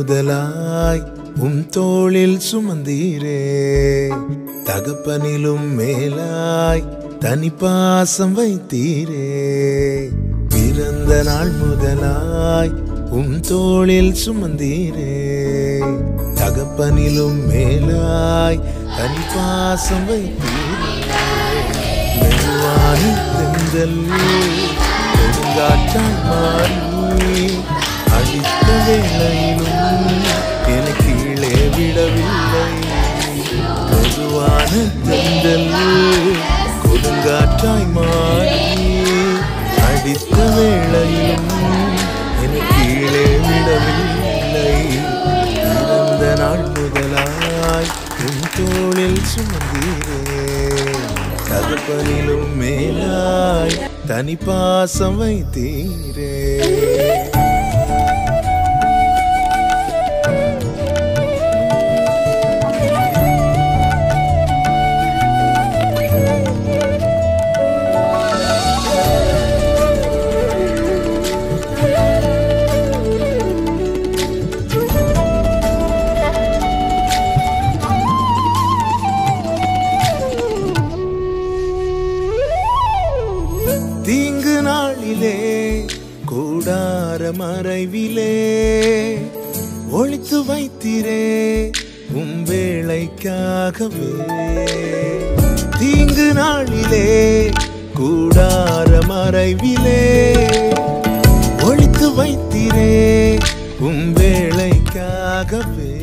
முதலாய் உம் தோளில் சுமந்தீரே தகப்பனிலும் மேலாய் தனி பாசம் வைத்தீரே பிறந்த நாள் முதலாய் உம் தோளில் சுமந்தீரே தகப்பனிலும் மேலாய் தனி பாசம் வைத்தீரே மெதுவானி தென்றல் கொடுங்காற்றாய் மாறி அடித்த வேளையிலும் என கீழே விடவில்லை மெதுவான தென்றல் கொடுங்காற்றாய் மாறி அடித்த வேளையிலும் என கீழே விடவில்லை பிறந்த நாள் முதலாய் உன் தோளில் சுமந்தீரே தகப்பனிலும் மேலாய் தனி பாசம் வைத்தீரே தீங்கு நாளிலே கூடார மறைவிலே ஒளித்து வைத்திரே உம் வேளைக்காகவே தீங்கு நாளிலே கூடார மறைவிலே ஒளித்து வைத்திரே உம் வேளைக்காகவே